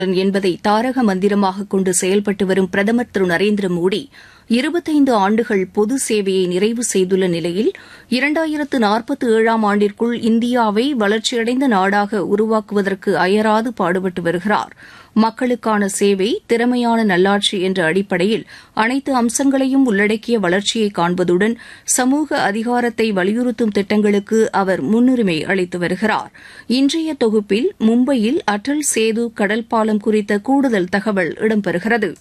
என்பதை தாரக மந்திரமாக கொண்டு செயல்பட்டு வரும் பிரதமர் திரு நரேந்திர மோடி இருபத்தைந்து ஆண்டுகள் பொது சேவையை நிறைவு செய்துள்ள நிலையில் இரண்டாயிரத்து நாற்பத்து ஏழாம் ஆண்டிற்குள் இந்தியாவை வளர்ச்சியடைந்த நாடாக உருவாக்குவதற்கு அயராது பாடுபட்டு வருகிறார் மக்களுக்கான சேவை திறமையான நல்லாட்சி என்ற அடிப்படையில் அனைத்து அம்சங்களையும் உள்ளடக்கிய வளர்ச்சியை காண்பதுடன் சமூக அதிகாரத்தை வலியுறுத்தும் திட்டங்களுக்கு அவர் முன்னுரிமை அளித்து வருகிறார் இன்றைய தொகுப்பில் மும்பையில் அடல் சேது கடல் பாலம் குறித்த கூடுதல் தகவல் இடம்பெறுகிறது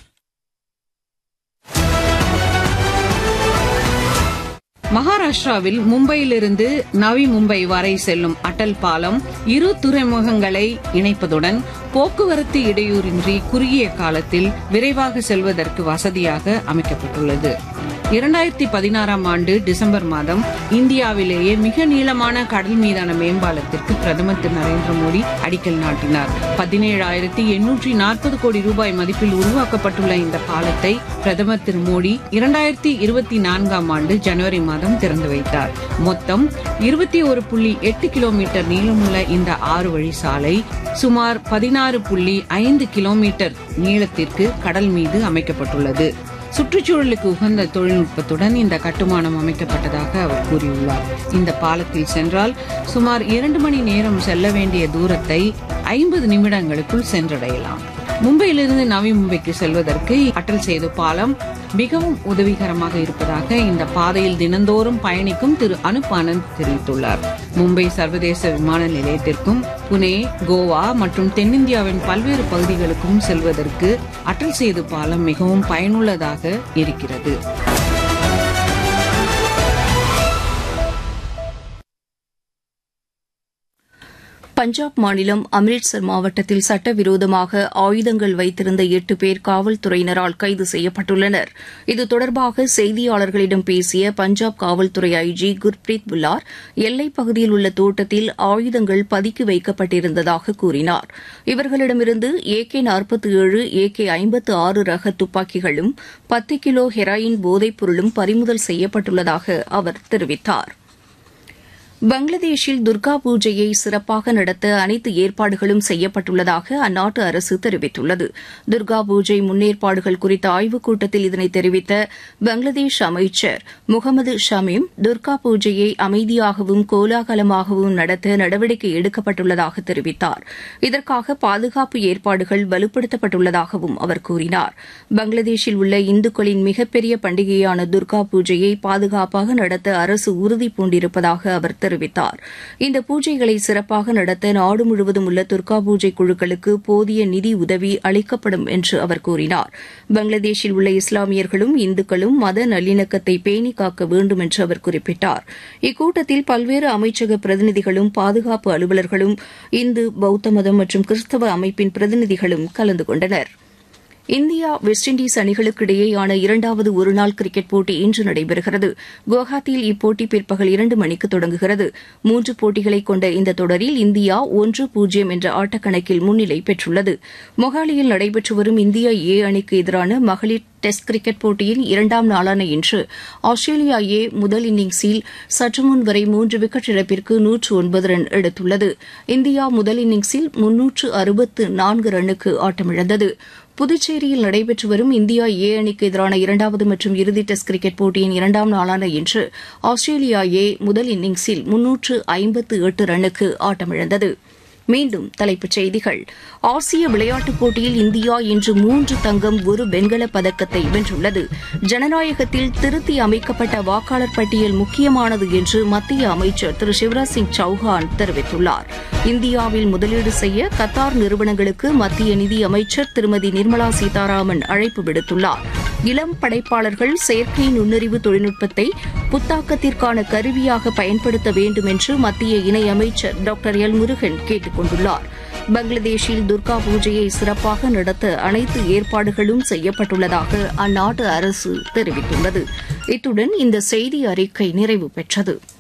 மகாராஷ்டிராவில் மும்பையிலிருந்து நவி மும்பை வரை செல்லும் அடல் பாலம் இரு துறைமுகங்களை இணைப்பதுடன் போக்குவரத்து இடையூறின்றி குறுகிய காலத்தில் விரைவாக செல்வதற்கு வசதியாக அமைக்கப்பட்டுள்ளது இரண்டாயிரத்தி பதினாறாம் ஆண்டு டிசம்பர் மாதம் இந்தியாவிலேயே மிக நீளமான கடல் மீதான மேம்பாலத்திற்கு பிரதமர் திரு நரேந்திர மோடி அடிக்கல் நாட்டினார் பதினேழாயிரத்தி எண்ணூற்றி நாற்பது கோடி ரூபாய் மதிப்பில் உருவாக்கப்பட்டுள்ள இந்த பாலத்தை பிரதமர் திரு மோடி இரண்டாயிரத்தி இருபத்தி நான்காம் ஆண்டு ஜனவரி மாதம் திறந்து வைத்தார் மொத்தம் இருபத்தி ஒரு புள்ளி எட்டு கிலோமீட்டர் நீளமுள்ள இந்த ஆறு வழி சாலை சுமார் பதினாறு புள்ளி ஐந்து கிலோமீட்டர் நீளத்திற்கு கடல் மீது அமைக்கப்பட்டுள்ளது சுற்றுச்சூழலுக்கு உகந்த தொழில்நுட்பத்துடன் இந்த கட்டுமானம் அமைக்கப்பட்டதாக அவர் கூறியுள்ளார் இந்த பாலத்தில் சென்றால் சுமார் இரண்டு மணி நேரம் செல்ல வேண்டிய தூரத்தை ஐம்பது நிமிடங்களுக்குள் சென்றடையலாம் மும்பையிலிருந்து நவி மும்பைக்கு செல்வதற்கு அட்டல் சேது பாலம் மிகவும் உதவிகரமாக இருப்பதாக இந்த பாதையில் தினந்தோறும் பயணிக்கும் திரு அனுப் ஆனந்த் தெரிவித்துள்ளார் மும்பை சர்வதேச விமான நிலையத்திற்கும் புனே கோவா மற்றும் தென்னிந்தியாவின் பல்வேறு பகுதிகளுக்கும் செல்வதற்கு அட்டல் சேது பாலம் மிகவும் பயனுள்ளதாக இருக்கிறது பஞ்சாப் மாநிலம் அம்ரிட்சர் மாவட்டத்தில் சட்டவிரோதமாக ஆயுதங்கள் வைத்திருந்த எட்டு பேர் காவல்துறையினரால் கைது செய்யப்பட்டுள்ளனர் இது தொடர்பாக செய்தியாளர்களிடம் பேசிய பஞ்சாப் காவல்துறை ஐஜி குர்பிரீத் புல்லார் எல்லைப் பகுதியில் உள்ள தோட்டத்தில் ஆயுதங்கள் பதுக்கி வைக்கப்பட்டிருந்ததாக கூறினார் இவர்களிடமிருந்து ஏ கே நாற்பத்தி ஏழு ஏ கே ஐம்பத்து ஆறு ரக துப்பாக்கிகளும் பத்து கிலோ ஹெராயின் போதைப் பொருளும் பறிமுதல் செய்யப்பட்டுள்ளதாக அவர் தெரிவித்தாா் பங்களாதேஷில் துர்கா பூஜையை சிறப்பாக நடத்த அனைத்து ஏற்பாடுகளும் செய்யப்பட்டுள்ளதாக அந்நாட்டு அரசு தெரிவித்துள்ளது துர்கா பூஜை முன்னேற்பாடுகள் குறித்த ஆய்வுக் கூட்டத்தில் இதனை தெரிவித்த பங்களாதேஷ் அமைச்சர் முகமது ஷமீம் துர்கா பூஜையை அமைதியாகவும் கோலாகலமாகவும் நடத்த நடவடிக்கை எடுக்கப்பட்டுள்ளதாக தெரிவித்தார் இதற்காக பாதுகாப்பு ஏற்பாடுகள் வலுப்படுத்தப்பட்டுள்ளதாகவும் அவர் கூறினார் பங்களாதேஷில் உள்ள இந்துக்களின் மிகப்பெரிய பண்டிகையான துர்கா பூஜையை பாதுகாப்பாக நடத்த அரசு உறுதி பூண்டிருப்பதாக அவர் தெரிவித்தார் இந்த பூஜைகளை சிறப்பாக நடத்த நாடு முழுவதும் உள்ள துர்கா பூஜை குழுக்களுக்கு போதிய நிதி உதவி அளிக்கப்படும் என்று அவர் கூறினார் பங்களாதேஷில் உள்ள இஸ்லாமியர்களும் இந்துக்களும் மத நல்லிணக்கத்தை பேணி காக்க வேண்டும் என்று அவர் குறிப்பிட்டார் இக்கூட்டத்தில் பல்வேறு அமைச்சக பிரதிநிதிகளும் பாதுகாப்பு அலுவலர்களும் இந்து பௌத்த மதம் மற்றும் கிறிஸ்தவ அமைப்பின் பிரதிநிதிகளும் கலந்து கொண்டனா் இந்தியா வெஸ்ட் இண்டீஸ் அணிகளுக்கு இடையேயான இரண்டாவது ஒருநாள் கிரிக்கெட் போட்டி இன்று நடைபெறுகிறது குவஹாத்தியில் இப்போட்டி பிற்பகல் இரண்டு மணிக்கு தொடங்குகிறது மூன்று போட்டிகளை கொண்ட இந்த தொடரில் இந்தியா ஒன்று பூஜ்ஜியம் என்ற ஆட்டக்கணக்கில் முன்னிலை பெற்றுள்ளது மொஹாலியில் நடைபெற்று வரும் இந்தியா ஏ அணிக்கு எதிரான மகளிர் டெஸ்ட் கிரிக்கெட் போட்டியின் இரண்டாம் நாளான இன்று ஆஸ்திரேலியா ஏ முதல் இன்னிங்ஸில் சற்றுமுன் வரை மூன்று விக்கெட் இழப்பிற்கு நூற்று ஒன்பது ரன் எடுத்துள்ளது இந்தியா முதல் இன்னிங்ஸில் முன்னூற்று அறுபத்து நான்கு ரன்னுக்கு ஆட்டமிழந்தது புதுச்சேரியில் நடைபெற்று வரும் இந்தியா ஏ அணிக்கு எதிரான இரண்டாவது மற்றும் இறுதி டெஸ்ட் கிரிக்கெட் போட்டியின் இரண்டாம் நாளான இன்று ஆஸ்திரேலியா ஏ முதல் இன்னிங்ஸில் முன்னூற்று ஐம்பத்து எட்டு ரன்னுக்கு ஆட்டமிழந்தது மீண்டும் தலைப்புச் செய்திகள் ஆசிய விளையாட்டுப் போட்டியில் இந்தியா இன்று மூன்று தங்கம் ஒரு வெண்கலப் பதக்கத்தை வென்றுள்ளது ஜனநாயகத்தில் திருத்தி அமைக்கப்பட்ட வாக்காளர் பட்டியல் முக்கியமானது என்று மத்திய அமைச்சர் திரு சிவராஜ் சிங் சௌஹான் தெரிவித்துள்ளார் இந்தியாவில் முதலீடு செய்ய கத்தார் நிறுவனங்களுக்கு மத்திய நிதி அமைச்சர் திருமதி நிர்மலா சீதாராமன் அழைப்பு விடுத்துள்ளார் இளம் படைப்பாளர்கள் செயற்கை நுண்ணறிவு தொழில்நுட்பத்தை புத்தாக்கத்திற்கான கருவியாக பயன்படுத்த வேண்டும் என்று மத்திய இணையமைச்சர் டாக்டர் எல் முருகன் கேட்டுக் கொண்டுள்ளார் பங்களாதேஷில் துர்கா பூஜையை சிறப்பாக நடத்த அனைத்து ஏற்பாடுகளும் செய்யப்பட்டுள்ளதாக அந்நாட்டு அரசு தெரிவித்துள்ளது இத்துடன் இந்த செய்தி அறிக்கை நிறைவு பெற்றது